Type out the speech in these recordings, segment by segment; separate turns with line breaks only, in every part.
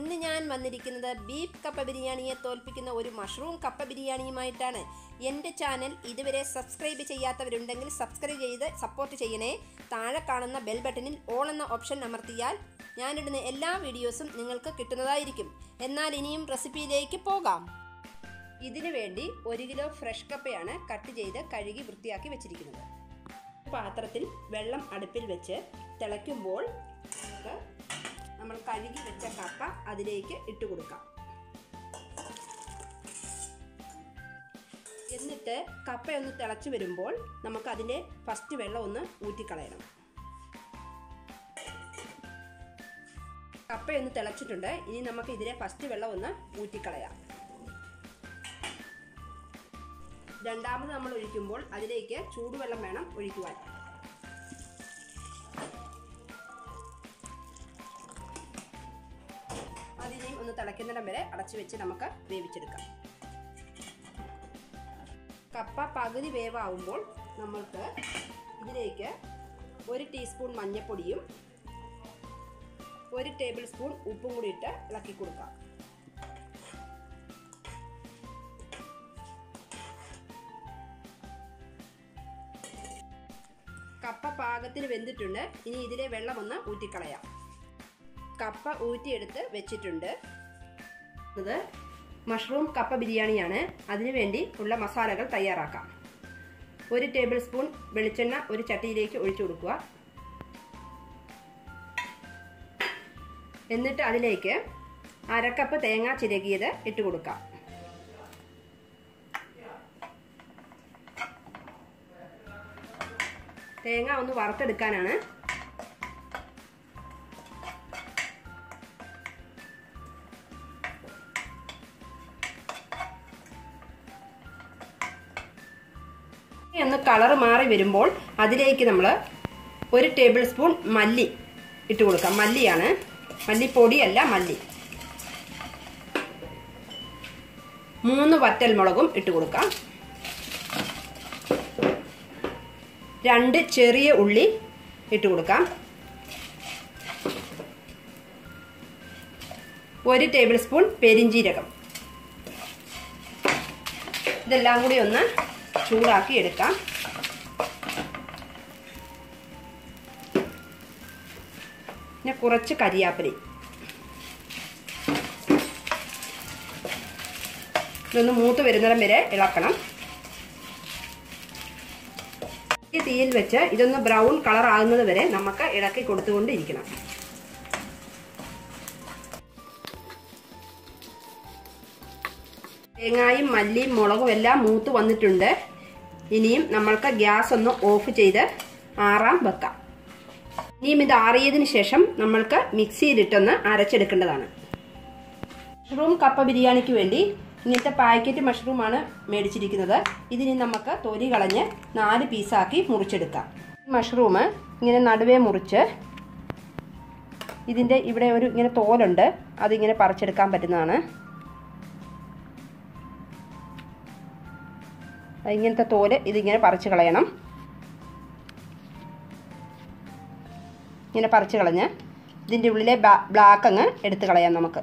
ഇന്ന് ഞാൻ വന്നിരിക്കുന്നത് ബീഫ് കപ്പ ബിരിയാണിയെ തോൽപ്പിക്കുന്ന ഒരു മഷ്റൂം കപ്പ ബിരിയാണിയുമായിട്ടാണ് എൻ്റെ ചാനൽ ഇതുവരെ സബ്സ്ക്രൈബ് ചെയ്യാത്തവരുണ്ടെങ്കിൽ സബ്സ്ക്രൈബ് ചെയ്ത് സപ്പോർട്ട് ചെയ്യണേ താഴെ കാണുന്ന ബെൽ ബട്ടണിൽ ഓൾ എന്ന ഓപ്ഷൻ അമർത്തിയാൽ ഞാനിടുന്ന എല്ലാ വീഡിയോസും നിങ്ങൾക്ക് കിട്ടുന്നതായിരിക്കും എന്നാൽ ഇനിയും റെസിപ്പിയിലേക്ക് പോകാം ഇതിനു വേണ്ടി ഒരു കിലോ ഫ്രഷ് കപ്പയാണ് കട്ട് ചെയ്ത് കഴുകി വൃത്തിയാക്കി വെച്ചിരിക്കുന്നത് പാത്രത്തിൽ വെള്ളം അടുപ്പിൽ വെച്ച് തിളയ്ക്കുമ്പോൾ നമുക്ക് നമ്മൾ കഴുകി വെച്ച കപ്പ അതിലേക്ക് ഇട്ട് കൊടുക്കാം എന്നിട്ട് കപ്പ ഒന്ന് തിളച്ച് വരുമ്പോൾ നമുക്ക് അതിൻ്റെ ഫസ്റ്റ് വെള്ളം ഒന്ന് ഊറ്റിക്കളയണം കപ്പയൊന്ന് തിളച്ചിട്ടുണ്ട് ഇനി നമുക്ക് ഇതിലെ ഫസ്റ്റ് വെള്ളം ഒന്ന് ഊറ്റിക്കളയാം രണ്ടാമത് നമ്മൾ ഒഴിക്കുമ്പോൾ അതിലേക്ക് ചൂടുവെള്ളം വേണം ഒഴിക്കുവാൻ അതിനെയും ഒന്ന് തിളയ്ക്കുന്നിടം വരെ അടച്ചു വെച്ച് നമുക്ക് വേവിച്ചെടുക്കാം കപ്പ പകുതി വേവാകുമ്പോൾ നമ്മൾക്ക് ഇതിലേക്ക് ഒരു ടീസ്പൂൺ മഞ്ഞൾപ്പൊടിയും ഒരു ടേബിൾ സ്പൂൺ ഉപ്പും കൂടി ഇട്ട് ഇളക്കി കൊടുക്കാം കപ്പ പാകത്തിന് വെന്തിട്ടുണ്ട് ഇനി ഇതിലെ വെള്ളം ഒന്ന് ഊറ്റിക്കളയാം കപ്പ ഊറ്റിയെടുത്ത് വെച്ചിട്ടുണ്ട് ഇത് മഷ്റൂം കപ്പ ബിരിയാണിയാണ് അതിനുവേണ്ടി ഉള്ള മസാലകൾ തയ്യാറാക്കാം ഒരു ടേബിൾ സ്പൂൺ വെളിച്ചെണ്ണ ഒരു ചട്ടിയിലേക്ക് ഒഴിച്ചു കൊടുക്കുക എന്നിട്ട് അതിലേക്ക് അരക്കപ്പ് തേങ്ങ ചിരകിയത് ഇട്ട് കൊടുക്കാം തേങ്ങ ഒന്ന് വറുത്തെടുക്കാനാണ് ഒന്ന് കളർ മാറി വരുമ്പോൾ അതിലേക്ക് നമ്മൾ ഒരു ടേബിൾ സ്പൂൺ മല്ലി ഇട്ട് കൊടുക്കാം മല്ലിയാണ് മല്ലിപ്പൊടിയല്ല മല്ലി മൂന്ന് വറ്റൽ മുളകും ഇട്ട് കൊടുക്കാം രണ്ട് ചെറിയ ഉള്ളി ഇട്ട് കൊടുക്കാം ഒരു ടേബിൾ സ്പൂൺ പെരിഞ്ചീരകം ഇതെല്ലാം കൂടി ഒന്ന് ചൂടാക്കി എടുക്കാം പിന്നെ കുറച്ച് കരിയാപ്പലി ഇതൊന്ന് മൂത്ത് വരുന്നിടം വരെ ഇളക്കണം ഈ തീയിൽ വെച്ച് ഇതൊന്ന് ബ്രൗൺ കളർ ആകുന്നത് വരെ നമുക്ക് ഇളക്കി കൊടുത്തുകൊണ്ടിരിക്കണം തേങ്ങായും മല്ലിയും മുളകും എല്ലാം മൂത്ത് വന്നിട്ടുണ്ട് ഇനിയും നമ്മൾക്ക് ഗ്യാസ് ഒന്ന് ഓഫ് ചെയ്ത് ആറാം വെക്കാം ഇനിയും ഇത് ആറിയതിന് ശേഷം നമ്മൾക്ക് മിക്സിയിലിട്ടൊന്ന് അരച്ചെടുക്കേണ്ടതാണ് മഷ്റൂം കപ്പ ബിരിയാണിക്ക് വേണ്ടി ഇങ്ങനത്തെ പാക്കറ്റ് മഷ്റൂമാണ് മേടിച്ചിരിക്കുന്നത് ഇതിനി നമുക്ക് തൊലി കളഞ്ഞ് നാല് പീസാക്കി മുറിച്ചെടുക്കാം മഷ്റൂം ഇങ്ങനെ നടുവേ മുറിച്ച് ഇതിൻ്റെ ഇവിടെ ഒരു ഇങ്ങനെ തോലുണ്ട് അതിങ്ങനെ പറിച്ചെടുക്കാൻ പറ്റുന്നതാണ് ഇങ്ങനത്തെ തോല് ഇതിങ്ങനെ പറിച്ച് കളയണം ഇങ്ങനെ പറിച്ച് കളഞ്ഞ് ഇതിൻ്റെ ഉള്ളിലെ ബ്ലാക്ക് അങ്ങ് എടുത്ത് കളയാം നമുക്ക്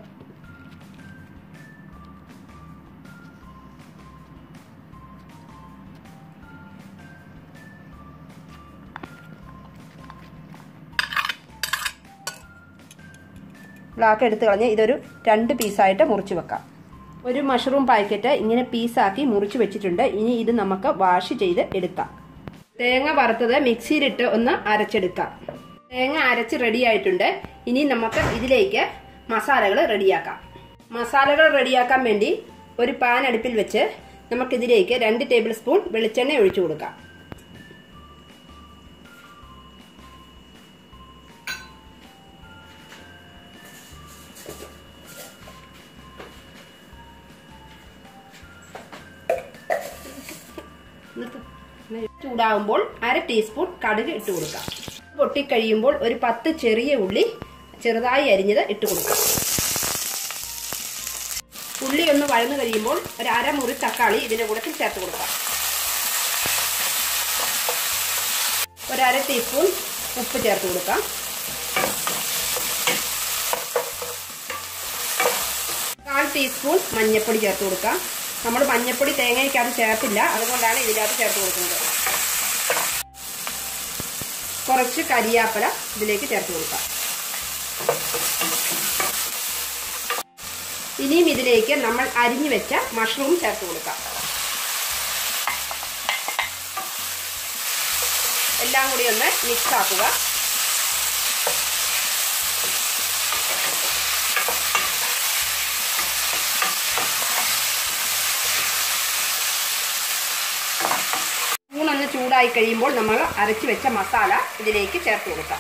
ബ്ലാക്ക് എടുത്ത് കളഞ്ഞ് ഇതൊരു രണ്ട് പീസായിട്ട് മുറിച്ച് വെക്കാം ഒരു മഷ്റൂം പാക്കറ്റ് ഇങ്ങനെ പീസാക്കി മുറിച്ച് വെച്ചിട്ടുണ്ട് ഇനി ഇത് നമുക്ക് വാഷ് ചെയ്ത് എടുക്കാം തേങ്ങ വറുത്തത് മിക്സിയിലിട്ട് ഒന്ന് അരച്ചെടുക്കാം തേങ്ങ അരച്ച് റെഡി ആയിട്ടുണ്ട് ഇനി നമുക്ക് ഇതിലേക്ക് മസാലകൾ റെഡിയാക്കാം മസാലകൾ റെഡിയാക്കാൻ വേണ്ടി ഒരു പാൻ അടുപ്പിൽ വെച്ച് നമുക്കിതിലേക്ക് രണ്ട് ടേബിൾ സ്പൂൺ വെളിച്ചെണ്ണ ഒഴിച്ചു കൊടുക്കാം ചൂടാകുമ്പോൾ അര ടീസ്പൂൺ കടുക് ഇട്ട് കൊടുക്കാം പൊട്ടിക്കഴിയുമ്പോൾ ഒരു പത്ത് ചെറിയ ഉള്ളി ചെറുതായി അരിഞ്ഞത് ഇട്ട് കൊടുക്കാം ഉള്ളി ഒന്ന് വഴന്നു കഴിയുമ്പോൾ ഒരു അരമുറി തക്കാളി ഇതിൻ്റെ കൂടെ ചേർത്ത് കൊടുക്കാം ഒരു അര ടീസ്പൂൺ ഉപ്പ് ചേർത്ത് കൊടുക്കാം ടീസ്പൂൺ മഞ്ഞൾപ്പൊടി ചേർത്ത് കൊടുക്കാം നമ്മൾ മഞ്ഞൾപ്പൊടി തേങ്ങയ്ക്കകത്ത് ചേർത്തില്ല അതുകൊണ്ടാണ് ഇതിനകത്ത് ചേർത്ത് കൊടുക്കുന്നത് കുറച്ച് കരിയാപ്പല ഇതിലേക്ക് ചേർത്ത് കൊടുക്കാം ഇനിയും ഇതിലേക്ക് നമ്മൾ അരിഞ്ഞു വെച്ച മഷ്റൂം ചേർത്ത് കൊടുക്കാം എല്ലാം കൂടി ഒന്ന് മിക്സ് ആക്കുക സ്പൂണൊന്ന് ചൂടായി കഴിയുമ്പോൾ നമ്മൾ അരച്ചു വെച്ച മസാല ഇതിലേക്ക് ചേർത്ത് കൊടുക്കാം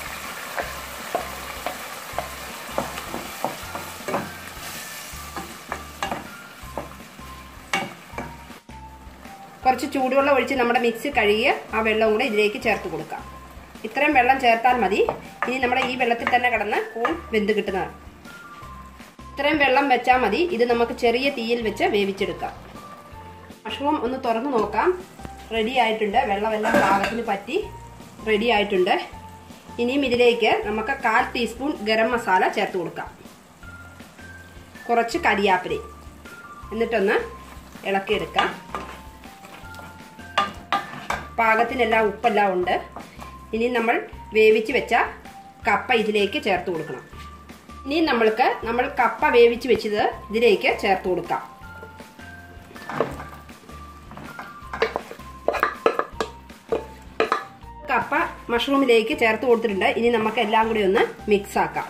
കുറച്ച് ചൂടുവെള്ളം ഒഴിച്ച് നമ്മുടെ മിക്സി കഴുകിയ ആ വെള്ളം കൂടെ ഇതിലേക്ക് ചേർത്ത് കൊടുക്കാം ഇത്രയും വെള്ളം ചേർത്താൽ മതി ഇനി നമ്മുടെ ഈ വെള്ളത്തിൽ തന്നെ കിടന്ന് കൂൺ വെന്ത് കിട്ടുന്നതാണ് ഇത്രയും വെള്ളം വെച്ചാൽ മതി ഇത് നമുക്ക് ചെറിയ തീയിൽ വെച്ച് വേവിച്ചെടുക്കാം മഷ്റൂം ഒന്ന് തുറന്നു നോക്കാം റെഡി ആയിട്ടുണ്ട് വെള്ളമെല്ലാം പാകത്തിന് പറ്റി റെഡി ആയിട്ടുണ്ട് ഇനിയും ഇതിലേക്ക് നമുക്ക് കാൽ ടീസ്പൂൺ ഗരം മസാല ചേർത്ത് കൊടുക്കാം കുറച്ച് കരിയാപ്പിലി എന്നിട്ടൊന്ന് ഇളക്കിയെടുക്കാം പാകത്തിനെല്ലാം ഉപ്പെല്ലാം ഉണ്ട് ഇനി നമ്മൾ വേവിച്ച് വെച്ച കപ്പ ഇതിലേക്ക് ചേർത്ത് കൊടുക്കണം ഇനി നമ്മൾക്ക് നമ്മൾ കപ്പ വേവിച്ച് വെച്ചത് ഇതിലേക്ക് ചേർത്ത് കൊടുക്കാം കപ്പ മഷ്റൂമിലേക്ക് ചേർത്ത് കൊടുത്തിട്ടുണ്ട് ഇനി നമുക്ക് എല്ലാം കൂടി ഒന്ന് മിക്സ് ആക്കാം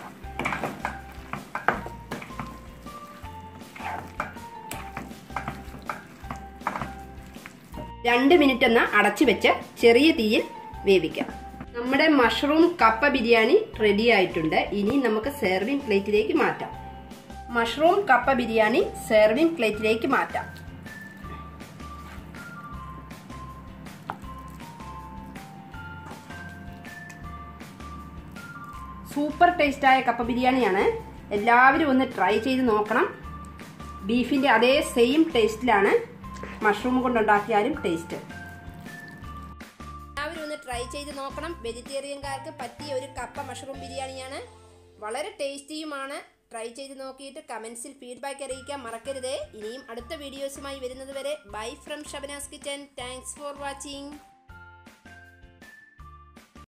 രണ്ട് മിനിറ്റ് ഒന്ന് അടച്ചു വെച്ച് ചെറിയ തീയിൽ വേവിക്കാം നമ്മുടെ മഷ്റൂം കപ്പ ബിരിയാണി റെഡി ആയിട്ടുണ്ട് ഇനി നമുക്ക് സെർവിങ് പ്ലേറ്റിലേക്ക് മാറ്റാം മഷ്റൂം കപ്പ ബിരിയാണി സെർവിങ് പ്ലേറ്റിലേക്ക് മാറ്റാം സൂപ്പർ ടേസ്റ്റായ കപ്പ ബിരിയാണിയാണ് എല്ലാവരും ഒന്ന് ട്രൈ ചെയ്ത് നോക്കണം ബീഫിന്റെ അതേ സെയിം ടേസ്റ്റിലാണ് മഷ്റൂം കൊണ്ടുണ്ടാക്കിയാലും ടേസ്റ്റ് എല്ലാവരും ഒന്ന് ട്രൈ ചെയ്ത് നോക്കണം വെജിറ്റേറിയൻകാർക്ക് പറ്റിയ ഒരു കപ്പ മഷ്റൂം ബിരിയാണിയാണ് വളരെ ടേസ്റ്റിയുമാണ് ട്രൈ ചെയ്ത് നോക്കിയിട്ട് കമൻസിൽ ഫീഡ്ബാക്ക് അറിയിക്കാൻ മറക്കരുതേ ഇനിയും അടുത്ത വീഡിയോസുമായി വരുന്നത് വരെ bye from Shabnas kitchen thanks for watching